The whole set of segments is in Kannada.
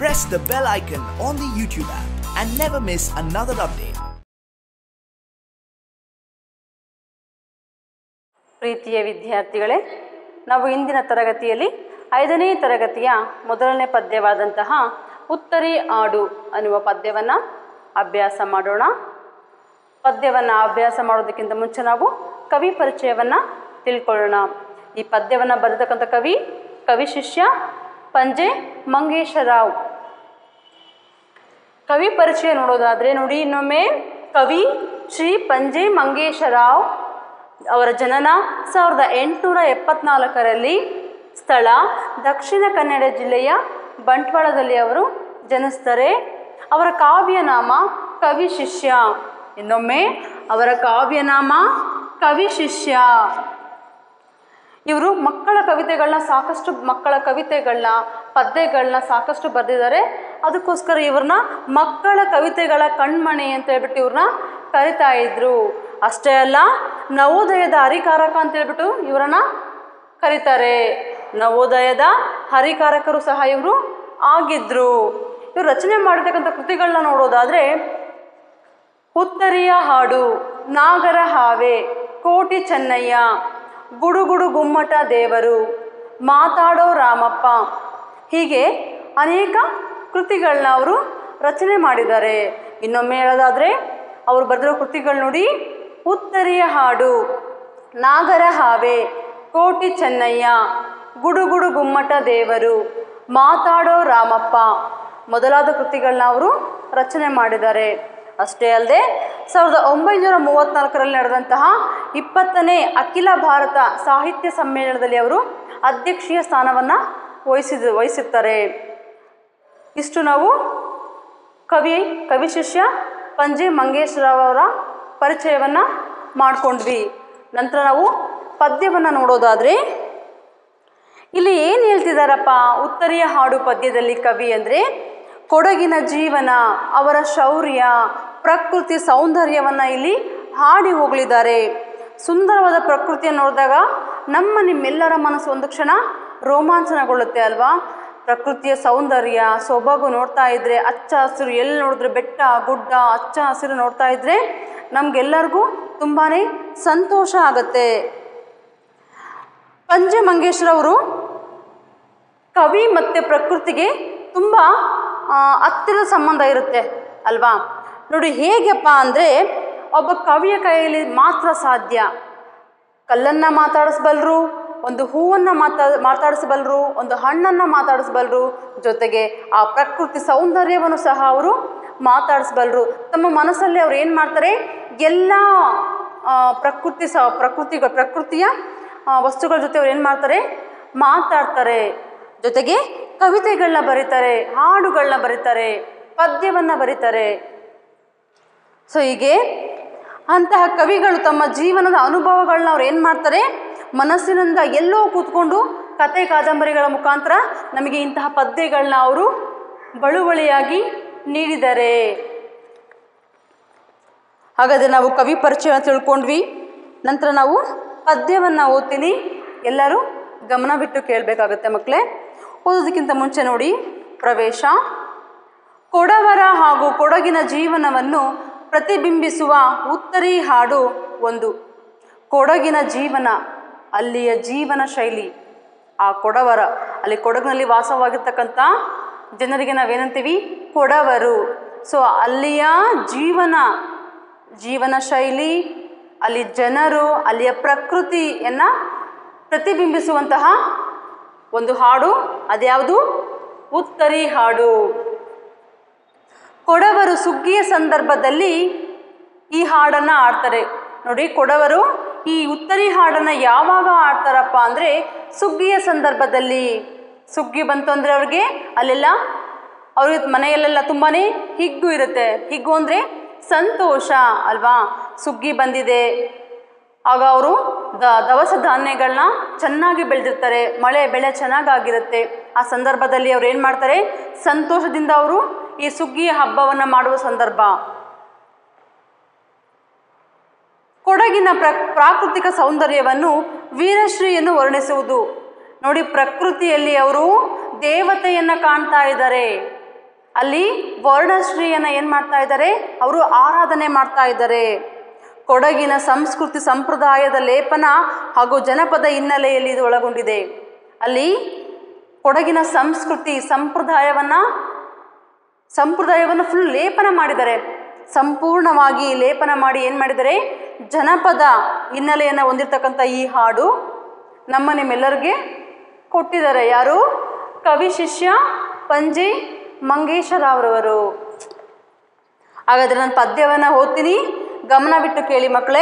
press the bell icon on the YouTube app and never miss another update. ಪ್ರೀತಿಯ ವಿದ್ಯಾರ್ಥಿಗಳೇ ನಾವು ಇಂದಿನ ತರಗತಿಯಲ್ಲಿ ಐದನೇ ತರಗತಿಯ ಮೊದಲನೇ ಪದ್ಯವಾದಂತಹ ಉತ್ತರಿ ಆಡು ಅನ್ನುವ ಪದ್ಯವನ್ನು ಅಭ್ಯಾಸ ಮಾಡೋಣ ಪದ್ಯವನ್ನು ಅಭ್ಯಾಸ ಮಾಡೋದಕ್ಕಿಂತ ಮುಂಚೆ ನಾವು ಕವಿ ಪರಿಚಯವನ್ನು ತಿಳ್ಕೊಳ್ಳೋಣ ಈ ಪದ್ಯವನ್ನು ಬರೆದಕ್ಕಂಥ ಕವಿ ಕವಿ ಶಿಷ್ಯ ಪಂಜೆ ಮಂಗೇಶರಾವ್ ಕವಿ ಪರಿಚಯ ನೋಡೋದಾದರೆ ನೋಡಿ ಇನ್ನೊಮ್ಮೆ ಕವಿ ಶ್ರೀ ಪಂಜೆ ಮಂಗೇಶರಾವ್ ಅವರ ಜನನ ಸಾವಿರದ ಎಂಟುನೂರ ಎಪ್ಪತ್ನಾಲ್ಕರಲ್ಲಿ ಸ್ಥಳ ದಕ್ಷಿಣ ಕನ್ನಡ ಜಿಲ್ಲೆಯ ಬಂಟ್ವಾಳದಲ್ಲಿ ಅವರು ಜನಿಸ್ತಾರೆ ಅವರ ಕಾವ್ಯನಾಮ ಕವಿ ಶಿಷ್ಯ ಇನ್ನೊಮ್ಮೆ ಅವರ ಕಾವ್ಯನಾಮ ಕವಿ ಶಿಷ್ಯ ಇವರು ಮಕ್ಕಳ ಕವಿತೆಗಳನ್ನ ಸಾಕಷ್ಟು ಮಕ್ಕಳ ಕವಿತೆಗಳನ್ನ ಪದ್ಯಗಳನ್ನ ಸಾಕಷ್ಟು ಬರೆದಿದ್ದಾರೆ ಅದಕ್ಕೋಸ್ಕರ ಇವ್ರನ್ನ ಮಕ್ಕಳ ಕವಿತೆಗಳ ಕಣ್ಮಣಿ ಅಂತ ಹೇಳ್ಬಿಟ್ಟು ಇವ್ರನ್ನ ಕರಿತಾ ಇದ್ರು ಅಷ್ಟೇ ಅಲ್ಲ ನವೋದಯದ ಹರಿಕಾರಕ ಅಂತ ಹೇಳ್ಬಿಟ್ಟು ಇವರನ್ನ ಕರೀತಾರೆ ನವೋದಯದ ಹರಿಕಾರಕರು ಸಹ ಇವರು ಆಗಿದ್ರು ಇವರು ರಚನೆ ಮಾಡಿರ್ತಕ್ಕಂಥ ಕೃತಿಗಳನ್ನ ನೋಡೋದಾದರೆ ಉತ್ತರಿಯ ಹಾಡು ನಾಗರ ಹಾವೆ ಕೋಟಿ ಚೆನ್ನಯ್ಯ ಗುಡುಗುಡು ಗುಮ್ಮಟ ದೇವರು ಮಾತಾಡೋ ರಾಮಪ್ಪ ಹೀಗೆ ಅನೇಕ ಕೃತಿಗಳನ್ನ ಅವರು ರಚನೆ ಮಾಡಿದ್ದಾರೆ ಇನ್ನೊಮ್ಮೆ ಹೇಳೋದಾದರೆ ಅವರು ಬರೆದಿರೋ ಕೃತಿಗಳು ನೋಡಿ ಉತ್ತರಿಯ ಹಾಡು ನಾಗರ ಹಾವೆ ಕೋಟಿ ಚೆನ್ನಯ್ಯ ಗುಡುಗುಡು ಗುಮ್ಮಟ ದೇವರು ಮಾತಾಡೋ ರಾಮಪ್ಪ ಮೊದಲಾದ ಕೃತಿಗಳನ್ನ ಅವರು ರಚನೆ ಮಾಡಿದ್ದಾರೆ ಅಷ್ಟೇ ಅಲ್ಲದೆ ಸಾವಿರದ ಒಂಬೈನೂರ ಮೂವತ್ತ್ನಾಲ್ಕರಲ್ಲಿ ನಡೆದಂತಹ ಇಪ್ಪತ್ತನೇ ಅಖಿಲ ಭಾರತ ಸಾಹಿತ್ಯ ಸಮ್ಮೇಳನದಲ್ಲಿ ಅವರು ಅಧ್ಯಕ್ಷೀಯ ಸ್ಥಾನವನ್ನು ವಹಿಸಿದ ವಹಿಸುತ್ತಾರೆ ಇಷ್ಟು ನಾವು ಕವಿ ಕವಿ ಶಿಷ್ಯ ಪಂಜೆ ಮಂಗೇಶ್ವರರಾವ್ ಅವರ ಪರಿಚಯವನ್ನು ಮಾಡಿಕೊಂಡ್ವಿ ನಂತರ ನಾವು ಪದ್ಯವನ್ನು ನೋಡೋದಾದರೆ ಇಲ್ಲಿ ಏನು ಹೇಳ್ತಿದ್ದಾರಪ್ಪ ಉತ್ತರಿಯ ಹಾಡು ಪದ್ಯದಲ್ಲಿ ಕವಿ ಅಂದರೆ ಕೊಡಗಿನ ಜೀವನ ಅವರ ಶೌರ್ಯ ಪ್ರಕೃತಿ ಸೌಂದರ್ಯವನ್ನು ಇಲ್ಲಿ ಹಾಡಿ ಹೋಗಲಿದ್ದಾರೆ ಸುಂದರವಾದ ಪ್ರಕೃತಿಯನ್ನು ನೋಡಿದಾಗ ನಮ್ಮ ನಿಮ್ಮೆಲ್ಲರ ಮನಸ್ಸು ಒಂದು ಕ್ಷಣ ರೋಮಾಂಚನಗೊಳ್ಳುತ್ತೆ ಅಲ್ವಾ ಪ್ರಕೃತಿಯ ಸೌಂದರ್ಯ ಸೊಬಗು ನೋಡ್ತಾ ಇದ್ದರೆ ಹಚ್ಚ ಹಸಿರು ಎಲ್ಲಿ ನೋಡಿದ್ರೆ ಬೆಟ್ಟ ಗುಡ್ಡ ಹಚ್ಚ ಹಸಿರು ನೋಡ್ತಾ ಇದ್ದರೆ ನಮಗೆಲ್ಲರಿಗೂ ತುಂಬಾ ಸಂತೋಷ ಆಗುತ್ತೆ ಪಂಜೆ ಮಂಗೇಶ್ವರವರು ಕವಿ ಮತ್ತು ಪ್ರಕೃತಿಗೆ ತುಂಬ ಹತ್ತಿರದ ಸಂಬಂಧ ಇರುತ್ತೆ ಅಲ್ವಾ ನೋಡಿ ಹೇಗಪ್ಪ ಅಂದರೆ ಒಬ್ಬ ಕವಿಯ ಕೈಯಲ್ಲಿ ಮಾತ್ರ ಸಾಧ್ಯ ಕಲ್ಲನ್ನು ಮಾತಾಡಿಸ್ಬಲ್ರು ಒಂದು ಹೂವನ್ನು ಮಾತಾ ಮಾತಾಡಿಸಬಲ್ಲರು ಒಂದು ಹಣ್ಣನ್ನು ಮಾತಾಡಿಸ್ಬಲ್ರು ಜೊತೆಗೆ ಆ ಪ್ರಕೃತಿ ಸೌಂದರ್ಯವನ್ನು ಸಹ ಅವರು ಮಾತಾಡಿಸ್ಬಲ್ರು ತಮ್ಮ ಮನಸ್ಸಲ್ಲಿ ಅವ್ರು ಏನು ಮಾಡ್ತಾರೆ ಎಲ್ಲ ಆ, ಪ್ರಕೃತಿ ಸ ಪ್ರಕೃತಿ ಪ್ರಕೃತಿಯ ಆ, ವಸ್ತುಗಳ ಜೊತೆ ಅವ್ರು ಏನು ಮಾಡ್ತಾರೆ ಮಾತಾಡ್ತಾರೆ ಜೊತೆಗೆ ಕವಿತೆಗಳನ್ನ ಬರೀತಾರೆ ಹಾಡುಗಳನ್ನ ಬರೀತಾರೆ ಪದ್ಯವನ್ನು ಬರೀತಾರೆ ಸೊ ಹೀಗೆ ಅಂತಹ ಕವಿಗಳು ತಮ್ಮ ಜೀವನದ ಅನುಭವಗಳನ್ನ ಅವ್ರು ಏನು ಮಾಡ್ತಾರೆ ಮನಸ್ಸಿನಿಂದ ಎಲ್ಲೋ ಕೂತ್ಕೊಂಡು ಕತೆ ಕಾದಂಬರಿಗಳ ಮುಖಾಂತರ ನಮಗೆ ಇಂತಹ ಪದ್ಯಗಳನ್ನ ಅವರು ಬಳುವಳಿಯಾಗಿ ನೀಡಿದ್ದಾರೆ ಹಾಗಾದರೆ ನಾವು ಕವಿ ಪರಿಚಯ ತಿಳ್ಕೊಂಡ್ವಿ ನಂತರ ನಾವು ಪದ್ಯವನ್ನು ಓದ್ತೀನಿ ಎಲ್ಲರೂ ಗಮನ ಬಿಟ್ಟು ಕೇಳಬೇಕಾಗುತ್ತೆ ಮಕ್ಕಳೇ ಓದೋದಕ್ಕಿಂತ ಮುಂಚೆ ನೋಡಿ ಪ್ರವೇಶ ಕೊಡವರ ಹಾಗೂ ಕೊಡಗಿನ ಜೀವನವನ್ನು ಪ್ರತಿಬಿಂಬಿಸುವ ಉತ್ತರಿ ಹಾಡು ಒಂದು ಕೊಡಗಿನ ಜೀವನ ಅಲ್ಲಿಯ ಜೀವನ ಶೈಲಿ ಆ ಕೊಡವರ ಅಲ್ಲಿ ಕೊಡಗಿನಲ್ಲಿ ವಾಸವಾಗಿರ್ತಕ್ಕಂಥ ಜನರಿಗೆ ನಾವೇನಂತೀವಿ ಕೊಡವರು ಸೊ ಅಲ್ಲಿಯ ಜೀವನ ಜೀವನ ಶೈಲಿ ಅಲ್ಲಿ ಜನರು ಅಲ್ಲಿಯ ಪ್ರಕೃತಿಯನ್ನು ಪ್ರತಿಬಿಂಬಿಸುವಂತಹ ಒಂದು ಹಾಡು ಅದ್ಯಾವುದು ಉತ್ತರಿ ಹಾಡು ಕೊಡವರು ಸುಗ್ಗಿಯ ಸಂದರ್ಭದಲ್ಲಿ ಈ ಹಾಡನ್ನು ಆಡ್ತಾರೆ ನೋಡಿ ಕೊಡವರು ಈ ಉತ್ತರಿ ಹಾಡನ್ನು ಯಾವಾಗ ಆಡ್ತಾರಪ್ಪ ಅಂದರೆ ಸುಗ್ಗಿಯ ಸಂದರ್ಭದಲ್ಲಿ ಸುಗ್ಗಿ ಬಂತು ಅಂದರೆ ಅವ್ರಿಗೆ ಅಲ್ಲೆಲ್ಲ ಅವ್ರಿಗೆ ಮನೆಯಲ್ಲೆಲ್ಲ ತುಂಬಾ ಹಿಗ್ಗು ಇರುತ್ತೆ ಹಿಗ್ಗು ಅಂದರೆ ಸಂತೋಷ ಅಲ್ವಾ ಸುಗ್ಗಿ ಬಂದಿದೆ ಆಗ ಅವರು ದ ದವಸ ಧಾನ್ಯಗಳನ್ನ ಚೆನ್ನಾಗಿ ಬೆಳೆದಿರ್ತಾರೆ ಮಳೆ ಬೆಳೆ ಚೆನ್ನಾಗಾಗಿರುತ್ತೆ ಆ ಸಂದರ್ಭದಲ್ಲಿ ಅವ್ರು ಏನು ಮಾಡ್ತಾರೆ ಸಂತೋಷದಿಂದ ಅವರು ಈ ಸುಗ್ಗಿಯ ಹಬ್ಬವನ್ನು ಮಾಡುವ ಸಂದರ್ಭ ಕೊಡಗಿನ ಪ್ರ ಪ್ರಾಕೃತಿಕ ಸೌಂದರ್ಯವನ್ನು ವೀರಶ್ರೀಯನ್ನು ವರ್ಣಿಸುವುದು ನೋಡಿ ಪ್ರಕೃತಿಯಲ್ಲಿ ಅವರು ದೇವತೆಯನ್ನು ಕಾಣ್ತಾ ಇದ್ದಾರೆ ಅಲ್ಲಿ ವರ್ಣಶ್ರೀಯನ್ನು ಏನು ಮಾಡ್ತಾ ಇದ್ದಾರೆ ಅವರು ಆರಾಧನೆ ಮಾಡ್ತಾ ಇದ್ದಾರೆ ಕೊಡಗಿನ ಸಂಸ್ಕೃತಿ ಸಂಪ್ರದಾಯದ ಲೇಪನ ಹಾಗೂ ಜನಪದ ಹಿನ್ನೆಲೆಯಲ್ಲಿ ಇದು ಒಳಗೊಂಡಿದೆ ಅಲ್ಲಿ ಕೊಡಗಿನ ಸಂಸ್ಕೃತಿ ಸಂಪ್ರದಾಯವನ್ನು ಸಂಪ್ರದಾಯವನ್ನು ಫುಲ್ ಲೇಪನ ಮಾಡಿದ್ದಾರೆ ಸಂಪೂರ್ಣವಾಗಿ ಲೇಪನ ಮಾಡಿ ಏನು ಮಾಡಿದ್ದಾರೆ ಜನಪದ ಹಿನ್ನೆಲೆಯನ್ನು ಹೊಂದಿರತಕ್ಕಂಥ ಈ ಹಾಡು ನಮ್ಮ ನಿಮ್ಮೆಲ್ಲರಿಗೆ ಕೊಟ್ಟಿದ್ದಾರೆ ಯಾರು ಕವಿ ಶಿಷ್ಯ ಪಂಜೆ ಮಂಗೇಶರಾವ್ರವರು ಹಾಗಾದರೆ ನಾನು ಪದ್ಯವನ್ನು ಓದ್ತೀನಿ ಗಮನ ಬಿಟ್ಟು ಕೇಳಿ ಮಕ್ಕಳೇ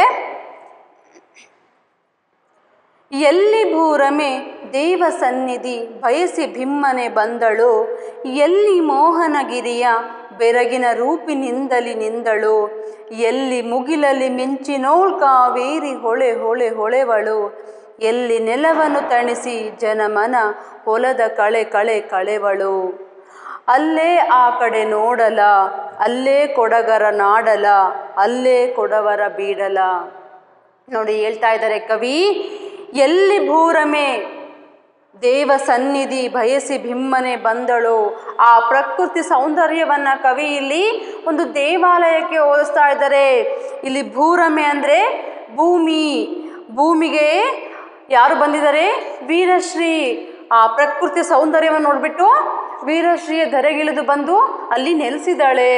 ಎಲ್ಲಿ ಭೂರಮೆ ದೇವ ಸನ್ನಿಧಿ ಬಯಸಿ ಭಿಮ್ಮನೆ ಬಂದಳು ಎಲ್ಲಿ ಮೋಹನಗಿರಿಯ ಬೆರಗಿನ ರೂಪಿನಿಂದಲಿ ನಿಂದಳು ಎಲ್ಲಿ ಮುಗಿಲಲ್ಲಿ ಮಿಂಚಿನೋಳ್ ಕಾವೇರಿ ಹೊಳೆ ಹೊಳೆ ಹೊಳೆವಳು ಎಲ್ಲಿ ನೆಲವನ್ನು ತಣಿಸಿ ಜನಮನ ಹೊಲದ ಕಳೆ ಕಳೆ ಕಳೆವಳು ಅಲ್ಲೇ ಆ ಕಡೆ ನೋಡಲ ಅಲ್ಲೇ ಕೊಡಗರ ನಾಡಲ ಅಲ್ಲೇ ಕೊಡವರ ಬೀಡಲ ನೋಡಿ ಹೇಳ್ತಾ ಇದ್ದಾರೆ ಕವಿ ಎಲ್ಲಿ ಭೂರಮೆ ದೇವ ಸನ್ನಿಧಿ ಬಯಸಿ ಭಿಮ್ಮನೆ ಬಂದಳು ಆ ಪ್ರಕೃತಿ ಸೌಂದರ್ಯವನ್ನ ಕವಿ ಇಲ್ಲಿ ಒಂದು ದೇವಾಲಯಕ್ಕೆ ಹೋಲಿಸ್ತಾ ಇದ್ದಾರೆ ಇಲ್ಲಿ ಭೂರಮೆ ಅಂದರೆ ಭೂಮಿ ಭೂಮಿಗೆ ಯಾರು ಬಂದಿದ್ದಾರೆ ವೀರಶ್ರೀ ಆ ಪ್ರಕೃತಿ ಸೌಂದರ್ಯವನ್ನು ನೋಡಿಬಿಟ್ಟು ವೀರಶ್ರೀಯ ಧರೆಗಿಳಿದು ಬಂದು ಅಲ್ಲಿ ನೆಲೆಸಿದಾಳೆ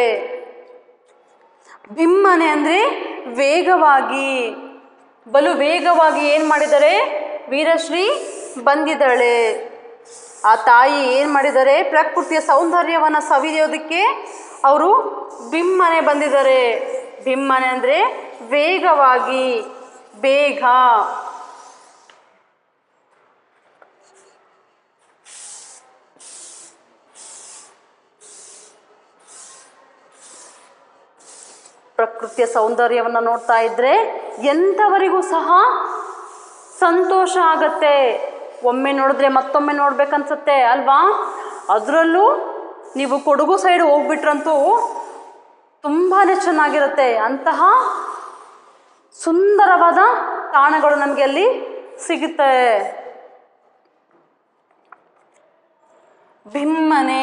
ಬಿಮ್ಮನೆ ಅಂದರೆ ವೇಗವಾಗಿ ಬಲು ವೇಗವಾಗಿ ಏನು ಮಾಡಿದ್ದಾರೆ ವೀರಶ್ರೀ ಬಂದಿದ್ದಾಳೆ ಆ ತಾಯಿ ಏನು ಮಾಡಿದ್ದಾರೆ ಪ್ರಕೃತಿಯ ಸೌಂದರ್ಯವನ್ನು ಸವಿಯೋದಕ್ಕೆ ಅವರು ಬಿಮ್ಮನೆ ಬಂದಿದ್ದಾರೆ ಬಿಮ್ಮನೆ ಅಂದರೆ ವೇಗವಾಗಿ ಬೇಗ ಪ್ರಕೃತಿಯ ಸೌಂದರ್ಯವನ್ನು ನೋಡ್ತಾ ಇದ್ರೆ ಎಂಥವರಿಗೂ ಸಹ ಸಂತೋಷ ಆಗತ್ತೆ ಒಮ್ಮೆ ನೋಡಿದ್ರೆ ಮತ್ತೊಮ್ಮೆ ನೋಡ್ಬೇಕನ್ಸತ್ತೆ ಅಲ್ವಾ ಅದರಲ್ಲೂ ನೀವು ಕೊಡಗು ಸೈಡ್ ಹೋಗ್ಬಿಟ್ರಂತೂ ತುಂಬಾ ಚೆನ್ನಾಗಿರುತ್ತೆ ಅಂತಹ ಸುಂದರವಾದ ತಾಣಗಳು ನಮಗೆ ಅಲ್ಲಿ ಸಿಗುತ್ತೆ ಬಿಮ್ಮನೆ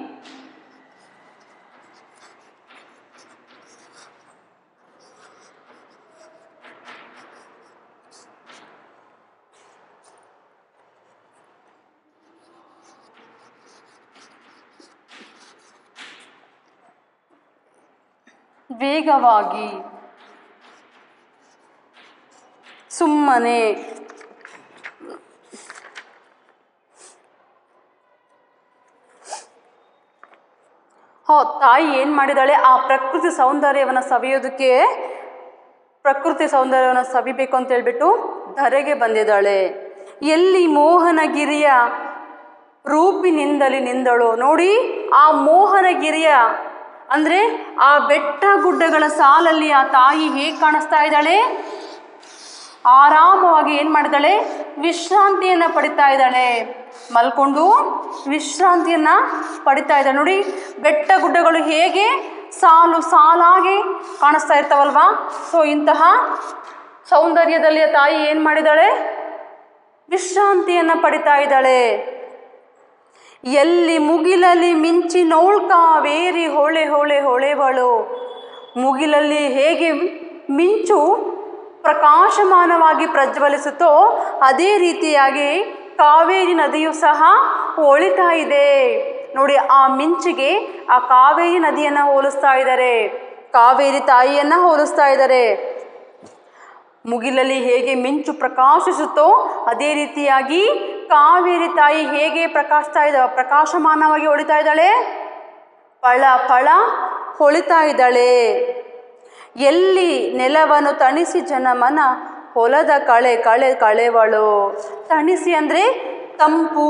ವೇಗವಾಗಿ ಸುಮ್ಮನೆ ಹೋ ತಾಯಿ ಏನು ಮಾಡಿದಾಳೆ ಆ ಪ್ರಕೃತಿ ಸೌಂದರ್ಯವನ್ನು ಸವಿಯೋದಕ್ಕೆ ಪ್ರಕೃತಿ ಸೌಂದರ್ಯವನ್ನು ಸವಿಬೇಕು ಅಂತ ಹೇಳ್ಬಿಟ್ಟು ಧರೆಗೆ ಬಂದಿದ್ದಾಳೆ ಎಲ್ಲಿ ಮೋಹನಗಿರಿಯ ರೂಪಿನಿಂದಲಿ ನಿಂದಳು ನೋಡಿ ಆ ಮೋಹನಗಿರಿಯ ಅಂದರೆ ಆ ಬೆಟ್ಟ ಗುಡ್ಡಗಳ ಸಾಲಲ್ಲಿ ಆ ತಾಯಿ ಹೇಗೆ ಕಾಣಿಸ್ತಾ ಇದ್ದಾಳೆ ಆರಾಮವಾಗಿ ಏನು ಮಾಡಿದಾಳೆ ವಿಶ್ರಾಂತಿಯನ್ನು ಪಡಿತಾ ಇದ್ದಾಳೆ ಮಲ್ಕೊಂಡು ವಿಶ್ರಾಂತಿಯನ್ನು ಪಡಿತಾ ಇದ್ದಾಳೆ ನೋಡಿ ಬೆಟ್ಟ ಗುಡ್ಡಗಳು ಹೇಗೆ ಸಾಲು ಸಾಲಾಗಿ ಕಾಣಿಸ್ತಾ ಇರ್ತಾವಲ್ವಾ ಸೊ ಇಂತಹ ಸೌಂದರ್ಯದಲ್ಲಿ ಆ ತಾಯಿ ಏನು ಮಾಡಿದಾಳೆ ವಿಶ್ರಾಂತಿಯನ್ನು ಪಡಿತಾ ಇದ್ದಾಳೆ ಎಲ್ಲಿ ಮುಗಿಲಲ್ಲಿ ಮಿಂಚಿ ನೋಳ್ಕಾವೇರಿ ಹೊಳೆ ಹೊಳೆ ಹೊಳೆವಳು ಮುಗಿಲಲ್ಲಿ ಹೇಗೆ ಮಿಂಚು ಪ್ರಕಾಶಮಾನವಾಗಿ ಪ್ರಜ್ವಲಿಸುತ್ತೋ ಅದೇ ರೀತಿಯಾಗಿ ಕಾವೇರಿ ನದಿಯು ಸಹ ಹೊಳಿತಾ ಇದೆ ನೋಡಿ ಆ ಮಿಂಚಿಗೆ ಆ ಕಾವೇರಿ ನದಿಯನ್ನು ಹೋಲಿಸ್ತಾ ಇದ್ದಾರೆ ಕಾವೇರಿ ತಾಯಿಯನ್ನು ಹೋಲಿಸ್ತಾ ಇದ್ದಾರೆ ಮುಗಿಲಲ್ಲಿ ಹೇಗೆ ಮಿಂಚು ಪ್ರಕಾಶಿಸುತ್ತೋ ಅದೇ ರೀತಿಯಾಗಿ ಕಾವೇರಿ ತಾಯಿ ಹೇಗೆ ಪ್ರಕಾಶಿಸ್ತಾ ಇದ್ದ ಪ್ರಕಾಶಮಾನವಾಗಿ ಹೊಳಿತಾ ಇದ್ದಾಳೆ ಫಳ ಫಳ ಹೊಳಿತಾ ಇದ್ದಾಳೆ ಎಲ್ಲಿ ನೆಲವನ್ನು ತಣಿಸಿ ಜನಮನ ಹೊಲದ ಕಳೆ ಕಳೆ ಕಳೆವಳು ತಣಿಸಿ ಅಂದರೆ ತಂಪು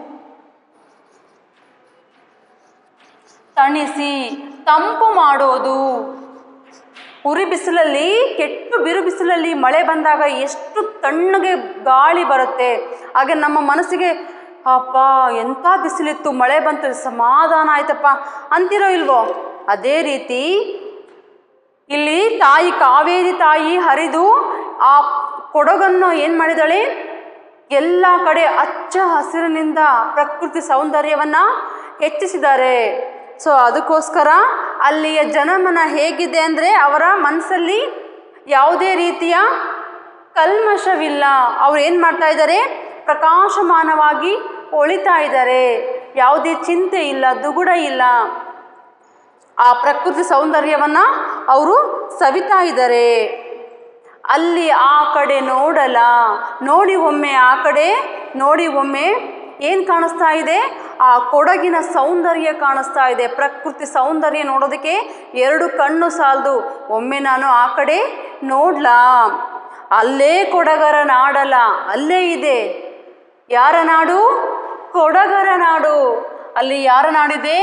ತಣಿಸಿ ತಂಪು ಮಾಡೋದು ಉರಿ ಬಿಸಿಲಲ್ಲಿ ಕೆಟ್ಟು ಬಿರು ಬಿಸಿಲಲ್ಲಿ ಮಳೆ ಬಂದಾಗ ಎಷ್ಟು ತಣ್ಣಗೆ ಗಾಳಿ ಬರುತ್ತೆ ಹಾಗೆ ನಮ್ಮ ಮನಸ್ಸಿಗೆ ಅಪ್ಪ ಎಂಥ ಬಿಸಿಲಿತ್ತು ಮಳೆ ಬಂತು ಸಮಾಧಾನ ಆಯ್ತಪ್ಪ ಅಂತಿರೋ ಇಲ್ವೋ ಅದೇ ರೀತಿ ಇಲ್ಲಿ ತಾಯಿ ಕಾವೇರಿ ತಾಯಿ ಹರಿದು ಆ ಕೊಡಗನ್ನು ಏನು ಮಾಡಿದಾಳೆ ಎಲ್ಲ ಕಡೆ ಹಚ್ಚ ಹಸಿರಿನಿಂದ ಪ್ರಕೃತಿ ಸೌಂದರ್ಯವನ್ನು ಹೆಚ್ಚಿಸಿದ್ದಾರೆ ಸೊ ಅದಕ್ಕೋಸ್ಕರ ಅಲ್ಲಿಯ ಜನಮನ ಹೇಗಿದೆ ಅಂದರೆ ಅವರ ಮನಸ್ಸಲ್ಲಿ ಯಾವುದೇ ರೀತಿಯ ಕಲ್ಮಶವಿಲ್ಲ ಅವ್ರು ಏನು ಮಾಡ್ತಾ ಇದ್ದಾರೆ ಪ್ರಕಾಶಮಾನವಾಗಿ ಒಳಿತಾ ಇದ್ದಾರೆ ಯಾವುದೇ ಚಿಂತೆ ಇಲ್ಲ ದುಗುಡ ಇಲ್ಲ ಆ ಪ್ರಕೃತಿ ಸೌಂದರ್ಯವನ್ನು ಅವರು ಸವಿತಾ ಇದ್ದಾರೆ ಅಲ್ಲಿ ಆ ಕಡೆ ನೋಡಲ ನೋಡಿ ಒಮ್ಮೆ ಆ ಕಡೆ ನೋಡಿ ಒಮ್ಮೆ ಏನು ಕಾಣಿಸ್ತಾ ಇದೆ ಆ ಕೊಡಗಿನ ಸೌಂದರ್ಯ ಕಾಣಿಸ್ತಾ ಇದೆ ಪ್ರಕೃತಿ ಸೌಂದರ್ಯ ನೋಡೋದಕ್ಕೆ ಎರಡು ಕಣ್ಣು ಸಾಲದು ಒಮ್ಮೆ ನಾನು ಆ ಕಡೆ ನೋಡ್ಲಾ ಅಲ್ಲೇ ಕೊಡಗರ ನಾಡಲ ಅಲ್ಲೇ ಇದೆ ಯಾರ ನಾಡು ಕೊಡಗರ ನಾಡು ಅಲ್ಲಿ ಯಾರ ನಾಡಿದೆ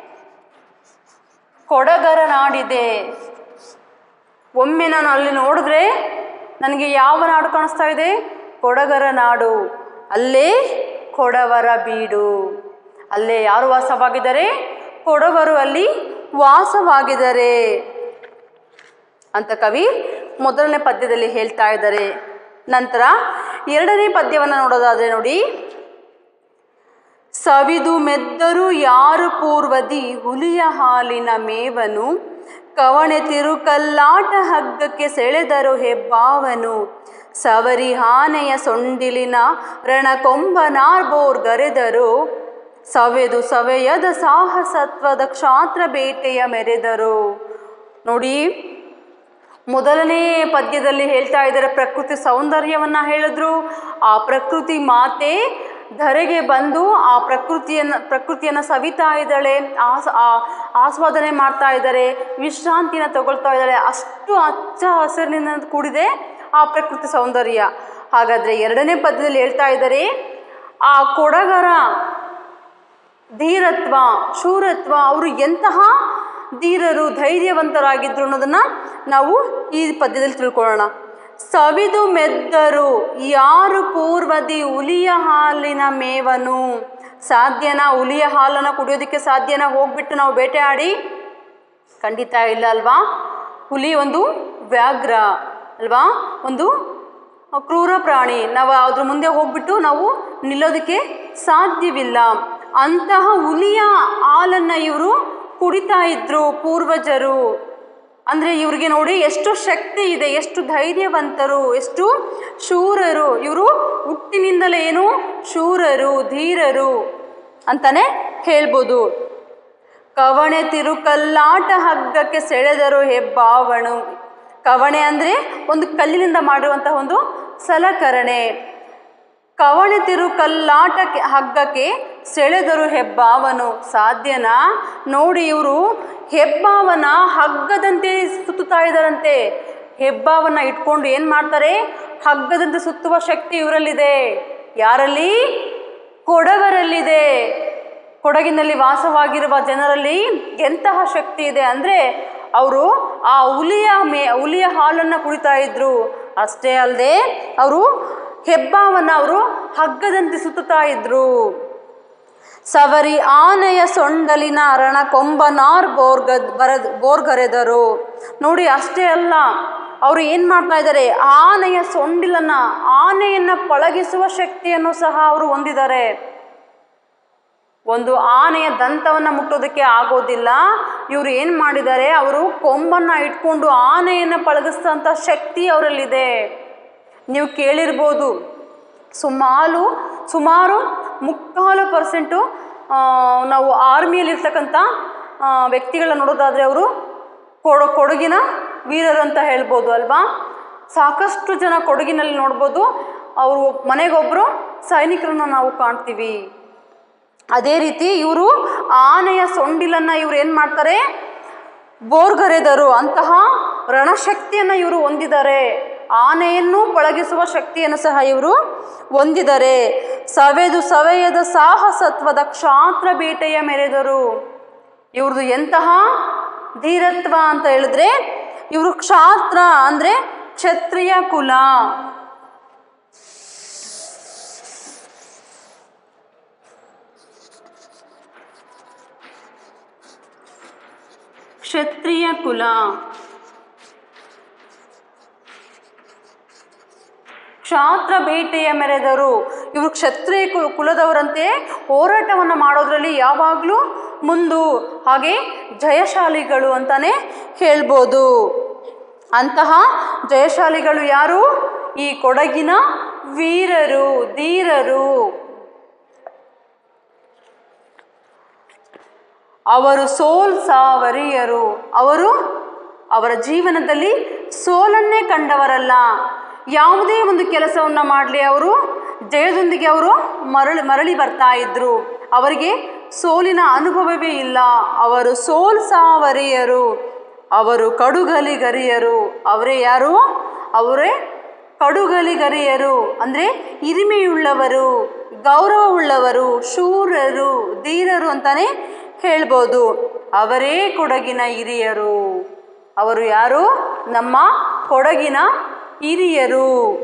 ಕೊಡಗರ ನಾಡಿದೆ ಒಮ್ಮೆ ನಾನು ಅಲ್ಲಿ ನೋಡಿದ್ರೆ ನನಗೆ ಯಾವ ನಾಡು ಕಾಣಿಸ್ತಾ ಇದೆ ಕೊಡಗರ ನಾಡು ಅಲ್ಲೇ ಕೊಡವರ ಬೀಡು ಅಲ್ಲೇ ಯಾರು ವಾಸವಾಗಿದ್ದಾರೆ ಕೊಡವರು ಅಲ್ಲಿ ವಾಸವಾಗಿದ್ದಾರೆ ಅಂತ ಕವಿ ಮೊದಲನೇ ಪದ್ಯದಲ್ಲಿ ಹೇಳ್ತಾ ಇದ್ದಾರೆ ನಂತರ ಎರಡನೇ ಪದ್ಯವನ್ನು ನೋಡೋದಾದರೆ ನೋಡಿ ಸವಿದು ಮೆದ್ದರು ಯಾರು ಪೂರ್ವದಿ ಹುಲಿಯ ಹಾಲಿನ ಮೇವನು ಕವಣೆ ತಿರುಕಲ್ಲಾಟ ಹಗ್ಗಕ್ಕೆ ಸೆಳೆದರು ಹೆಬ್ಬಾವನು ಸವರಿ ಆನೆಯ ಸೊಂಡಿಲಿನ ರಣಕೊಂಬನಾರ್ಬೋರ್ ಗರೆದರು ಸವೆದು ಸವೆಯದ ಸಾಹಸತ್ವದ ಕ್ಷಾತ್ರ ಬೇಟೆಯ ಮೆರೆದರು ನೋಡಿ ಮೊದಲನೇ ಪದ್ಯದಲ್ಲಿ ಹೇಳ್ತಾ ಇದ್ದಾರೆ ಪ್ರಕೃತಿ ಸೌಂದರ್ಯವನ್ನು ಹೇಳಿದ್ರು ಆ ಪ್ರಕೃತಿ ಮಾತೆ ಧರೆಗೆ ಬಂದು ಆ ಪ್ರಕೃತಿಯನ್ನು ಪ್ರಕೃತಿಯನ್ನು ಸವಿತಾ ಇದ್ದಾಳೆ ಆಸ್ ಆ- ಆಸ್ವಾದನೆ ಮಾಡ್ತಾ ಇದ್ದಾರೆ ವಿಶ್ರಾಂತಿನ ತಗೊಳ್ತಾ ಇದ್ದಾಳೆ ಅಷ್ಟು ಹಚ್ಚ ಹಸಿರಿನಿಂದ ಕೂಡಿದೆ ಆ ಪ್ರಕೃತಿ ಸೌಂದರ್ಯ ಹಾಗಾದರೆ ಎರಡನೇ ಪದ್ಯದಲ್ಲಿ ಹೇಳ್ತಾ ಇದ್ದಾರೆ ಆ ಕೊಡಗರ ಧೀರತ್ವ ಶೂರತ್ವ ಅವರು ಎಂತಹ ಧೀರರು ಧೈರ್ಯವಂತರಾಗಿದ್ರು ಅನ್ನೋದನ್ನ ನಾವು ಈ ಪದ್ಯದಲ್ಲಿ ತಿಳ್ಕೊಳ್ಳೋಣ ಸವಿದು ಮೆದ್ದರು ಯಾರು ಪೂರ್ವದಿ ಹುಲಿಯ ಹಾಲಿನ ಮೇವನು ಸಾಧ್ಯನಾ ಹುಲಿಯ ಹಾಲನ್ನು ಕುಡಿಯೋದಕ್ಕೆ ಸಾಧ್ಯನಾ ಹೋಗ್ಬಿಟ್ಟು ನಾವು ಬೇಟೆ ಆಡಿ ಖಂಡಿತ ಇಲ್ಲ ಅಲ್ವಾ ಹುಲಿ ಒಂದು ವ್ಯಾಘ್ರ ಅಲ್ವಾ ಒಂದು ಕ್ರೂರ ಪ್ರಾಣಿ ನಾವು ಅದ್ರ ಮುಂದೆ ಹೋಗ್ಬಿಟ್ಟು ನಾವು ನಿಲ್ಲೋದಕ್ಕೆ ಸಾಧ್ಯವಿಲ್ಲ ಅಂತಹ ಹುಲಿಯ ಹಾಲನ್ನು ಇವರು ಕುಡಿತಾ ಇದ್ರು ಪೂರ್ವಜರು ಅಂದರೆ ಇವ್ರಿಗೆ ನೋಡಿ ಎಷ್ಟು ಶಕ್ತಿ ಇದೆ ಎಷ್ಟು ಧೈರ್ಯವಂತರು ಎಷ್ಟು ಶೂರರು ಇವರು ಹುಟ್ಟಿನಿಂದಲೇ ಏನು ಶೂರರು ಧೀರರು ಅಂತಾನೆ ಹೇಳ್ಬೋದು ಕವಣೆ ತಿರುಕಲ್ಲಾಟ ಹಗ್ಗಕ್ಕೆ ಸೆಳೆದರು ಹೆಬ್ಬಾವಣು ಕವಣೆ ಅಂದರೆ ಒಂದು ಕಲ್ಲಿನಿಂದ ಮಾಡಿರುವಂತಹ ಒಂದು ಸಲಕರಣೆ ಕವಣೆ ತಿರುಕಲ್ಲಾಟಕ್ಕೆ ಹಗ್ಗಕ್ಕೆ ಸೆಳೆದರು ಹೆಬ್ಬಾವನು ಸಾಧ್ಯನಾ ನೋಡಿ ಇವರು ಹೆಬ್ಬಾವನ ಹಗ್ಗದಂತೆ ಸುತ್ತುತ್ತಾ ಇದ್ದಾರಂತೆ ಹೆಬ್ಬಾವನ್ನ ಇಟ್ಕೊಂಡು ಏನು ಮಾಡ್ತಾರೆ ಹಗ್ಗದಂತೆ ಸುತ್ತುವ ಶಕ್ತಿ ಇವರಲ್ಲಿದೆ ಯಾರಲ್ಲಿ ಕೊಡವರಲ್ಲಿದೆ ಕೊಡಗಿನಲ್ಲಿ ವಾಸವಾಗಿರುವ ಜನರಲ್ಲಿ ಎಂತಹ ಶಕ್ತಿ ಇದೆ ಅಂದರೆ ಅವರು ಆ ಹುಲಿಯ ಮೇ ಹುಲಿಯ ಹಾಲನ್ನು ಕುಡಿತಾ ಇದ್ರು ಅಷ್ಟೇ ಅಲ್ಲದೆ ಅವರು ಹೆಬ್ಬಾವನ್ನ ಅವರು ಹಗ್ಗದಂತೆ ಸುತ್ತುತ್ತಾ ಇದ್ರು ಸವರಿ ಆನೆಯ ಸೊಂಡಲಿನ ಅರಣ ಕೊಂಬನಾರ್ ಬೋರ್ಗ ಬರದ್ ಬೋರ್ಗರೆದರು ನೋಡಿ ಅಷ್ಟೇ ಅಲ್ಲ ಅವರು ಏನು ಮಾಡ್ತಾ ಇದ್ದಾರೆ ಆನೆಯ ಸೊಂಡಿಲನ್ನ ಆನೆಯನ್ನು ಪಳಗಿಸುವ ಶಕ್ತಿಯನ್ನು ಸಹ ಅವರು ಹೊಂದಿದ್ದಾರೆ ಒಂದು ಆನೆಯ ದಂತವನ್ನು ಮುಟ್ಟೋದಕ್ಕೆ ಆಗೋದಿಲ್ಲ ಇವರು ಏನು ಮಾಡಿದ್ದಾರೆ ಅವರು ಕೊಂಬನ್ನು ಇಟ್ಕೊಂಡು ಆನೆಯನ್ನು ಪಳಗಿಸ್ತಂಥ ಶಕ್ತಿ ಅವರಲ್ಲಿದೆ ನೀವು ಕೇಳಿರ್ಬೋದು ಸುಮಾರು ಸುಮಾರು ಮುಕ್ಕಾಲು ಪರ್ಸೆಂಟು ನಾವು ಆರ್ಮಿಯಲ್ಲಿರ್ತಕ್ಕಂಥ ವ್ಯಕ್ತಿಗಳನ್ನ ನೋಡೋದಾದರೆ ಅವರು ಕೊಡ ಕೊಡಗಿನ ವೀರರು ಅಂತ ಹೇಳ್ಬೋದು ಅಲ್ವಾ ಸಾಕಷ್ಟು ಜನ ಕೊಡಗಿನಲ್ಲಿ ನೋಡ್ಬೋದು ಅವರು ಮನೆಗೊಬ್ಬರು ಸೈನಿಕರನ್ನ ನಾವು ಕಾಣ್ತೀವಿ ಅದೇ ರೀತಿ ಇವರು ಆನೆಯ ಸೊಂಡಿಲನ್ನು ಇವ್ರು ಏನು ಮಾಡ್ತಾರೆ ಬೋರ್ಗರೆದರು ಅಂತಹ ರಣಶಕ್ತಿಯನ್ನು ಇವರು ಹೊಂದಿದ್ದಾರೆ ಆನೆಯನ್ನು ಪಳಗಿಸುವ ಶಕ್ತಿಯನ್ನು ಸಹ ಇವರು ಹೊಂದಿದ್ದಾರೆ ಸವೆದು ಸವೆಯದ ಸಾಹಸತ್ವದ ಕ್ಷಾತ್ರ ಬೇಟೆಯ ಮೆರೆದರು ಇವ್ರದ್ದು ಎಂತಹ ಧೀರತ್ವ ಅಂತ ಹೇಳಿದ್ರೆ ಇವರು ಕ್ಷಾತ್ರ ಅಂದರೆ ಕ್ಷತ್ರಿಯ ಕುಲ ಕ್ಷತ್ರಿಯ ಕುಲ ಕ್ಷಾತ್ರ ಬೇಟೆಯ ಮೆರೆದರು ಇವರು ಕ್ಷತ್ರಿಯ ಕು- ಕುಲದವರಂತೆ ಹೋರಾಟವನ್ನು ಮಾಡೋದ್ರಲ್ಲಿ ಯಾವಾಗಲೂ ಮುಂದು ಹಾಗೆ ಜಯಶಾಲಿಗಳು ಅಂತಾನೆ ಹೇಳ್ಬೋದು ಅಂತಹ ಜಯಶಾಲಿಗಳು ಯಾರು ಈ ಕೊಡಗಿನ ವೀರರು ಧೀರರು ಅವರು ಸೋಲ್ ಸಾವರಿಯರು ಅವರು ಅವರ ಜೀವನದಲ್ಲಿ ಸೋಲನ್ನೇ ಕಂಡವರಲ್ಲ ಯಾವುದೇ ಒಂದು ಕೆಲಸವನ್ನು ಮಾಡಲಿ ಅವರು ಜಯದೊಂದಿಗೆ ಅವರು ಮರಳಿ ಮರಳಿ ಬರ್ತಾ ಇದ್ರು ಅವರಿಗೆ ಸೋಲಿನ ಅನುಭವವೇ ಇಲ್ಲ ಅವರು ಸೋಲ್ ಸಾವರಿಯರು ಅವರು ಕಡುಗಲಿಗರಿಯರು ಅವರೇ ಯಾರು ಅವರೇ ಕಡುಗಲಿಗರಿಯರು ಅಂದರೆ ಹಿರಿಮೆಯುಳ್ಳವರು ಗೌರವವುಳ್ಳವರು ಶೂರರು ಧೀರರು ಅಂತಾನೆ ಹೇಳ್ಬೋದು ಅವರೇ ಕೊಡಗಿನ ಹಿರಿಯರು ಅವರು ಯಾರು ನಮ್ಮ ಕೊಡಗಿನ ಹಿರಿಯರು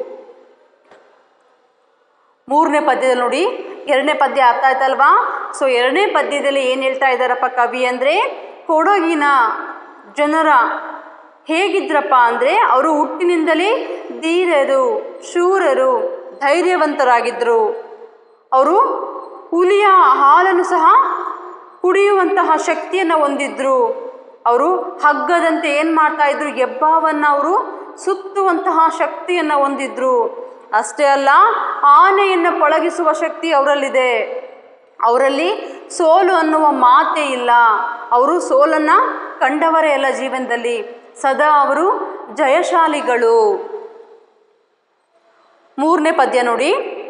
ಮೂರನೇ ಪದ್ಯದಲ್ಲಿ ನೋಡಿ ಎರಡನೇ ಪದ್ಯ ಅರ್ಥ ಆಯ್ತಲ್ವಾ ಸೊ ಎರಡನೇ ಪದ್ಯದಲ್ಲಿ ಏನು ಹೇಳ್ತಾ ಇದ್ದಾರಪ್ಪ ಕವಿ ಅಂದರೆ ಕೊಡಗಿನ ಜನರ ಹೇಗಿದ್ರಪ್ಪ ಅಂದರೆ ಅವರು ಹುಟ್ಟಿನಿಂದಲೇ ಧೀರರು ಶೂರರು ಧೈರ್ಯವಂತರಾಗಿದ್ದರು ಅವರು ಹುಲಿಯ ಹಾಲನ್ನು ಸಹ ಕುಡಿಯುವಂತಹ ಶಕ್ತಿಯನ್ನು ಹೊಂದಿದ್ರು ಅವರು ಹಗ್ಗದಂತೆ ಏನು ಮಾಡ್ತಾ ಇದ್ರು ಹೆಬ್ಬಾವನ್ನು ಅವರು ಸುತ್ತುವಂತಹ ಶಕ್ತಿಯನ್ನು ಹೊಂದಿದ್ರು ಅಷ್ಟೇ ಅಲ್ಲ ಆನೆಯನ್ನು ಪಳಗಿಸುವ ಶಕ್ತಿ ಅವರಲ್ಲಿದೆ ಅವರಲ್ಲಿ ಸೋಲು ಅನ್ನುವ ಮಾತೇ ಇಲ್ಲ ಅವರು ಸೋಲನ್ನು ಕಂಡವರೇ ಅಲ್ಲ ಜೀವನದಲ್ಲಿ ಸದಾ ಅವರು ಜಯಶಾಲಿಗಳು ಮೂರನೇ ಪದ್ಯ ನೋಡಿ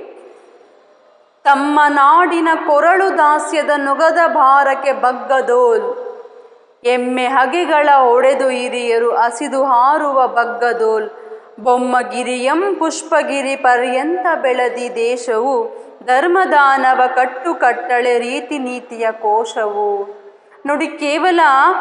ತಮ್ಮ ನಾಡಿನ ಕೊರಳು ದಾಸ್ಯದ ನೊಗದ ಭಾರಕ್ಕೆ ಬಗ್ಗದೋಲ್ ಎಮ್ಮೆ ಹಗೆಗಳ ಒಡೆದು ಹಿರಿಯರು ಹಸಿದು ಹಾರುವ ಬಗ್ಗದೋಲ್ ಬೊಮ್ಮಗಿರಿಯಂ ಪುಷ್ಪಗಿರಿ ಪರ್ಯಂತ ಬೆಳದಿ ದೇಶವು ಧರ್ಮದಾನವ ಕಟ್ಟು ಕಟ್ಟಳೆ ರೀತಿ ನೀತಿಯ ಕೋಶವು ನೋಡಿ ಕೇವಲ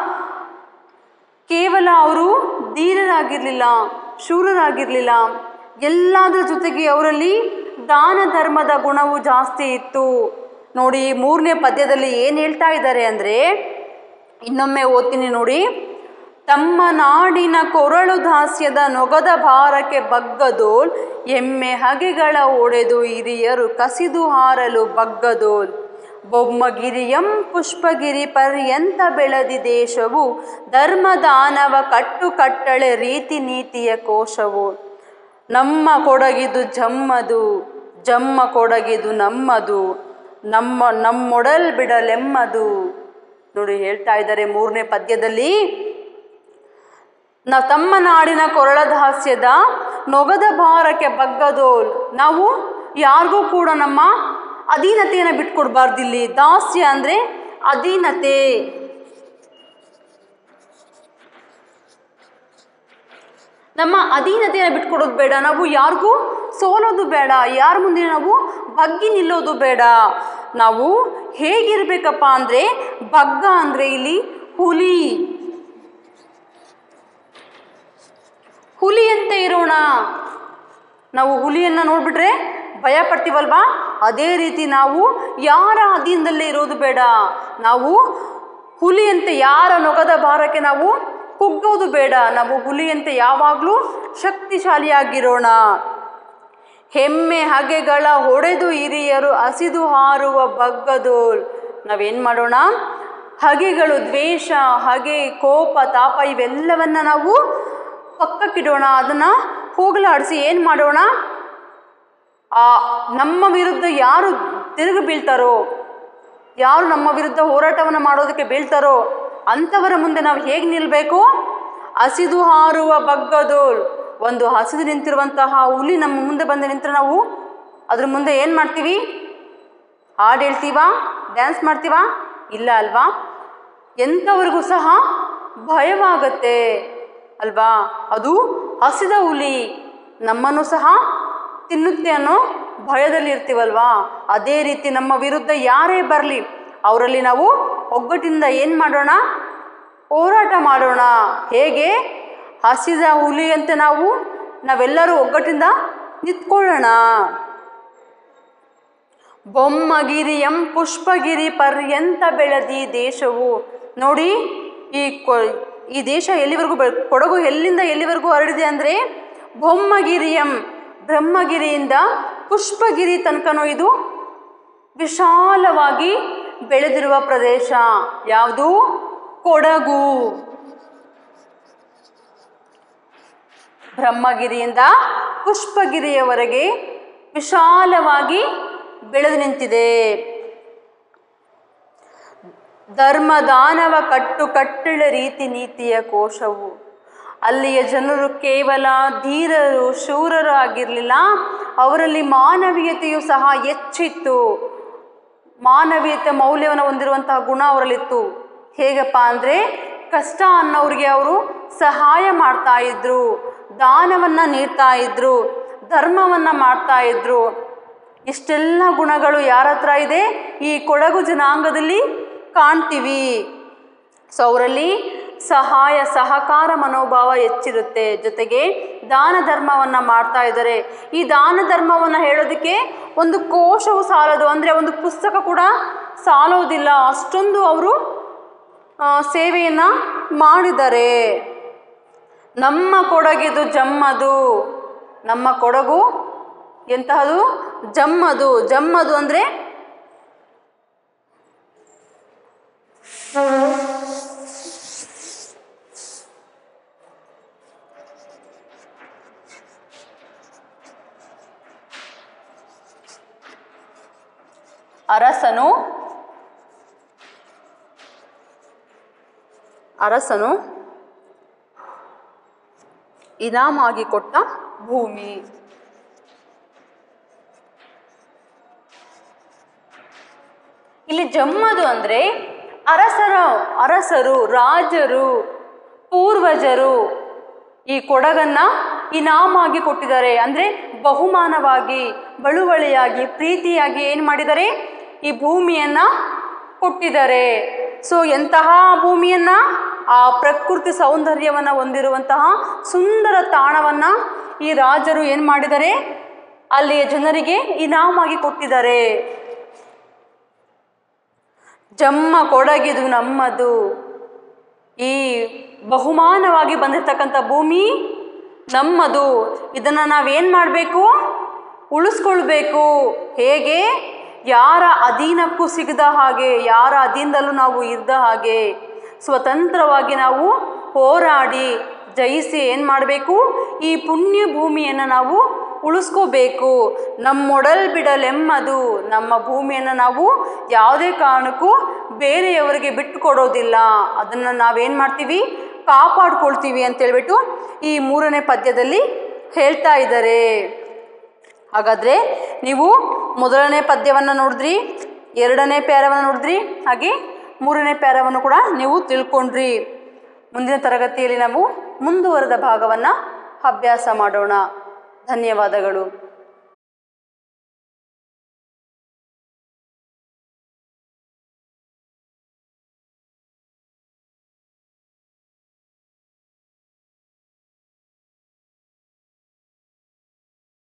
ಕೇವಲ ಅವರು ಧೀರರಾಗಿರಲಿಲ್ಲ ಶೂರರಾಗಿರಲಿಲ್ಲ ಎಲ್ಲದರ ಜೊತೆಗೆ ಅವರಲ್ಲಿ ದಾನ ಧರ್ಮದ ಗುಣವು ಜಾಸ್ತಿ ಇತ್ತು ನೋಡಿ ಮೂರನೇ ಪದ್ಯದಲ್ಲಿ ಏನು ಹೇಳ್ತಾ ಇದ್ದಾರೆ ಅಂದರೆ ಇನ್ನೊಮ್ಮೆ ಓದ್ತೀನಿ ನೋಡಿ ತಮ್ಮ ನಾಡಿನ ಕೊರಳು ದಾಸ್ಯದ ನೊಗದ ಭಾರಕ್ಕೆ ಬಗ್ಗದೋಲ್ ಎಮ್ಮೆ ಹಗೆಗಳ ಒಡೆದು ಹಿರಿಯರು ಕಸಿದು ಹಾರಲು ಬಗ್ಗದೋಲ್ ಬೊಮ್ಮಗಿರಿಯಂ ಪುಷ್ಪಗಿರಿ ಪರ್ಯಂತ ಬೆಳೆದಿ ದೇಶವು ಧರ್ಮದಾನವ ಕಟ್ಟು ಕಟ್ಟಳೆ ರೀತಿ ನೀತಿಯ ಕೋಶವು ನಮ್ಮ ಕೊಡಗಿದು ಜಮ್ಮದು ಜಮ್ಮ ಕೊಡಗಿದು ನಮ್ಮದು ನಮ್ಮ ನಮ್ಮೊಡಲ್ ಬಿಡಲೆಮ್ಮದು ನೋಡಿ ಹೇಳ್ತಾ ಇದ್ದಾರೆ ಮೂರನೇ ಪದ್ಯದಲ್ಲಿ ನಾವು ತಮ್ಮ ನಾಡಿನ ಕೊರಳದ ಹಾಸ್ಯದ ನೊಗದ ಭಾರಕ್ಕೆ ಬಗ್ಗದೋಲ್ ನಾವು ಯಾರಿಗೂ ಕೂಡ ನಮ್ಮ ಅಧೀನತೆಯನ್ನು ಬಿಟ್ಕೊಡ್ಬಾರ್ದಿಲ್ಲಿ ದಾಸ್ಯ ಅಂದರೆ ಅಧೀನತೆ ನಮ್ಮ ಅಧೀನತೆಯನ್ನು ಬಿಟ್ಕೊಡೋದು ಬೇಡ ನಾವು ಯಾರಿಗೂ ಸೋಲೋದು ಬೇಡ ಯಾರ ಮುಂದೆ ನಾವು ಬಗ್ಗಿ ನಿಲ್ಲೋದು ಬೇಡ ನಾವು ಹೇಗಿರ್ಬೇಕಪ್ಪ ಅಂದರೆ ಬಗ್ಗ ಅಂದರೆ ಇಲ್ಲಿ ಹುಲಿ ಹುಲಿಯಂತೆ ಇರೋಣ ನಾವು ಹುಲಿಯನ್ನು ನೋಡಿಬಿಟ್ರೆ ಭಯ ಪಡ್ತೀವಲ್ವಾ ಅದೇ ರೀತಿ ನಾವು ಯಾರ ಅಧೀನದಲ್ಲೇ ಇರೋದು ಬೇಡ ನಾವು ಹುಲಿಯಂತೆ ಯಾರ ನೊಗದ ಭಾರಕ್ಕೆ ನಾವು ಕುಗ್ಗೋದು ಬೇಡ ನಾವು ಹುಲಿಯಂತೆ ಯಾವಾಗಲೂ ಶಕ್ತಿಶಾಲಿಯಾಗಿರೋಣ ಹೆಮ್ಮೆ ಹಗೆಗಳ ಹೊಡೆದು ಹಿರಿಯರು ಹಸಿದು ಹಾರುವ ಬಗ್ಗದೋಲ್ ನಾವೇನು ಮಾಡೋಣ ಹಗೆಗಳು ದ್ವೇಷ ಹಗೆ ಕೋಪ ತಾಪ ಇವೆಲ್ಲವನ್ನ ನಾವು ಪಕ್ಕಕ್ಕಿಡೋಣ ಅದನ್ನು ಹೋಗಲಾಡಿಸಿ ಏನು ಮಾಡೋಣ ಆ ನಮ್ಮ ವಿರುದ್ಧ ಯಾರು ತಿರುಗಿ ಬೀಳ್ತಾರೋ ಯಾರು ನಮ್ಮ ವಿರುದ್ಧ ಹೋರಾಟವನ್ನು ಮಾಡೋದಕ್ಕೆ ಬೀಳ್ತಾರೋ ಅಂಥವರ ಮುಂದೆ ನಾವು ಹೇಗೆ ನಿಲ್ಲಬೇಕು ಹಸಿದು ಹಾರುವ ಬಗ್ಗದೋಲ್ ಒಂದು ಹಸಿದು ನಿಂತಿರುವಂತಹ ಹುಲಿ ನಮ್ಮ ಮುಂದೆ ಬಂದು ನಿಂತರೆ ನಾವು ಅದ್ರ ಮುಂದೆ ಏನು ಮಾಡ್ತೀವಿ ಹಾಡು ಹೇಳ್ತೀವಾ ಡ್ಯಾನ್ಸ್ ಮಾಡ್ತೀವಾ ಇಲ್ಲ ಅಲ್ವಾ ಎಂಥವ್ರಿಗೂ ಸಹ ಭಯವಾಗತ್ತೆ ಅಲ್ವಾ ಅದು ಹಸಿದ ಹುಲಿ ನಮ್ಮನ್ನು ಸಹ ತಿನ್ನುತ್ತೆ ಅನ್ನೋ ಭಯದಲ್ಲಿ ಇರ್ತೀವಲ್ವಾ ಅದೇ ರೀತಿ ನಮ್ಮ ವಿರುದ್ಧ ಯಾರೇ ಬರಲಿ ಅವರಲ್ಲಿ ನಾವು ಒಗ್ಗಟ್ಟಿಂದ ಏನು ಮಾಡೋಣ ಹೋರಾಟ ಮಾಡೋಣ ಹೇಗೆ ಹಸಿದ ಹುಲಿಯಂತೆ ನಾವು ನಾವೆಲ್ಲರೂ ಒಗ್ಗಟ್ಟಿಂದ ನಿಂತ್ಕೊಳ್ಳೋಣ ಬೊಮ್ಮಗಿರಿಯಂ ಪುಷ್ಪಗಿರಿ ಪರ್ಯಂತ ಬೆಳೆದಿ ದೇಶವು ನೋಡಿ ಈ ಕೊ ಈ ದೇಶ ಎಲ್ಲಿವರೆಗೂ ಬೆ ಕೊಡಗು ಎಲ್ಲಿಂದ ಎಲ್ಲಿವರೆಗೂ ಹರಡಿದೆ ಅಂದರೆ ಬೊಮ್ಮಗಿರಿಯಂ ಬ್ರಹ್ಮಗಿರಿಯಿಂದ ಪುಷ್ಪಗಿರಿ ತನಕನೂ ಇದು ವಿಶಾಲವಾಗಿ ಬೆಳೆದಿರುವ ಪ್ರದೇಶ ಯಾವುದು ಕೊಡಗು ಬ್ರಹ್ಮಗಿರಿಯಿಂದ ಪುಷ್ಪಗಿರಿಯವರೆಗೆ ವಿಶಾಲವಾಗಿ ಬೆಳೆದು ನಿಂತಿದೆ ಧರ್ಮ ದಾನವ ಕಟ್ಟು ಕಟ್ಟಳ ರೀತಿ ನೀತಿಯ ಕೋಶವು ಅಲ್ಲಿಯ ಜನರು ಕೇವಲ ಧೀರರು ಶೂರರು ಆಗಿರಲಿಲ್ಲ ಅವರಲ್ಲಿ ಮಾನವೀಯತೆಯು ಸಹ ಹೆಚ್ಚಿತ್ತು ಮಾನವೀಯತೆ ಮೌಲ್ಯವನ್ನು ಹೊಂದಿರುವಂತಹ ಗುಣ ಅವರಲ್ಲಿತ್ತು ಹೇಗಪ್ಪ ಅಂದರೆ ಕಷ್ಟ ಅನ್ನೋರಿಗೆ ಅವರು ಸಹಾಯ ಮಾಡ್ತಾ ಇದ್ರು ದಾನವನ್ನು ನೀಡ್ತಾ ಇದ್ರು ಧರ್ಮವನ್ನು ಮಾಡ್ತಾ ಇದ್ರು ಇಷ್ಟೆಲ್ಲ ಗುಣಗಳು ಯಾರ ಹತ್ರ ಇದೆ ಈ ಕೊಡಗು ಜನಾಂಗದಲ್ಲಿ ಕಾಣ್ತೀವಿ ಸೊ ಅವರಲ್ಲಿ ಸಹಾಯ ಸಹಕಾರ ಮನೋಭಾವ ಹೆಚ್ಚಿರುತ್ತೆ ಜೊತೆಗೆ ದಾನ ಧರ್ಮವನ್ನು ಮಾಡ್ತಾ ಇದ್ದಾರೆ ಈ ದಾನ ಧರ್ಮವನ್ನು ಹೇಳೋದಕ್ಕೆ ಒಂದು ಕೋಶವು ಸಾಲದು ಅಂದರೆ ಒಂದು ಪುಸ್ತಕ ಕೂಡ ಸಾಲೋದಿಲ್ಲ ಅಷ್ಟೊಂದು ಅವರು ಸೇವೆಯನ್ನು ಮಾಡಿದ್ದಾರೆ ನಮ್ಮ ಕೊಡಗಿದು ಜಮ್ಮದು ನಮ್ಮ ಕೊಡಗು ಎಂತಹದು ಜಮ್ಮದು ಜಮ್ಮದು ಅಂದರೆ ಅರಸನು ಅರಸನು ಇನಾಮಾಗಿ ಕೊಟ್ಟ ಭೂಮಿ ಇಲ್ಲಿ ಜಮ್ಮದು ಅಂದರೆ ಅರಸರ ಅರಸರು ರಾಜರು ಪೂರ್ವಜರು ಈ ಕೊಡಗನ್ನ ಇನಾಮಾಗಿ ಕೊಟ್ಟಿದ್ದಾರೆ ಅಂದರೆ ಬಹುಮಾನವಾಗಿ ಬಳುವಳಿಯಾಗಿ ಪ್ರೀತಿಯಾಗಿ ಏನು ಮಾಡಿದ್ದಾರೆ ಈ ಭೂಮಿಯನ್ನ ಕೊಟ್ಟಿದ್ದಾರೆ ಸೊ ಎಂತಹ ಭೂಮಿಯನ್ನ ಆ ಪ್ರಕೃತಿ ಸೌಂದರ್ಯವನ್ನು ಹೊಂದಿರುವಂತಹ ಸುಂದರ ತಾಣವನ್ನು ಈ ರಾಜರು ಏನು ಮಾಡಿದ್ದಾರೆ ಅಲ್ಲಿಯ ಜನರಿಗೆ ಇನಾಮಾಗಿ ಕೊಟ್ಟಿದ್ದಾರೆ ಜಮ್ಮ ಕೊಡಗಿದು ನಮ್ಮದು ಈ ಬಹುಮಾನವಾಗಿ ಬಂದಿರತಕ್ಕಂಥ ಭೂಮಿ ನಮ್ಮದು ಇದನ್ನು ನಾವೇನು ಮಾಡಬೇಕು ಉಳಿಸ್ಕೊಳ್ಬೇಕು ಹೇಗೆ ಯಾರ ಅಧೀನಕ್ಕೂ ಸಿಗದ ಹಾಗೆ ಯಾರ ಅಧೀನದಲ್ಲೂ ನಾವು ಇದ್ದ ಹಾಗೆ ಸ್ವತಂತ್ರವಾಗಿ ನಾವು ಹೋರಾಡಿ ಜಯಿಸಿ ಏನು ಮಾಡಬೇಕು ಈ ಪುಣ್ಯ ಭೂಮಿಯನ್ನು ನಾವು ಉಳಿಸ್ಕೋಬೇಕು ನಮ್ಮೊಡಲ್ ಬಿಡಲೆಮ್ಮದು ನಮ್ಮ ಭೂಮಿಯನ್ನು ನಾವು ಯಾವುದೇ ಕಾರಣಕ್ಕೂ ಬೇರೆಯವರಿಗೆ ಬಿಟ್ಟು ಕೊಡೋದಿಲ್ಲ ಅದನ್ನು ನಾವೇನು ಮಾಡ್ತೀವಿ ಕಾಪಾಡ್ಕೊಳ್ತೀವಿ ಅಂತೇಳ್ಬಿಟ್ಟು ಈ ಮೂರನೇ ಪದ್ಯದಲ್ಲಿ ಹೇಳ್ತಾ ಇದ್ದಾರೆ ಹಾಗಾದರೆ ನೀವು ಮೊದಲನೇ ಪದ್ಯವನ್ನು ನೋಡಿದ್ರಿ ಎರಡನೇ ಪ್ಯಾರವನ್ನು ನೋಡಿದ್ರಿ ಹಾಗೆ ಮೂರನೇ ಪ್ಯಾರವನ್ನು ಕೂಡ ನೀವು ತಿಳ್ಕೊಂಡ್ರಿ ಮುಂದಿನ ತರಗತಿಯಲ್ಲಿ ನಾವು ಮುಂದುವರೆದ ಭಾಗವನ್ನು ಅಭ್ಯಾಸ ಮಾಡೋಣ ಧನ್ಯವಾದಗಳು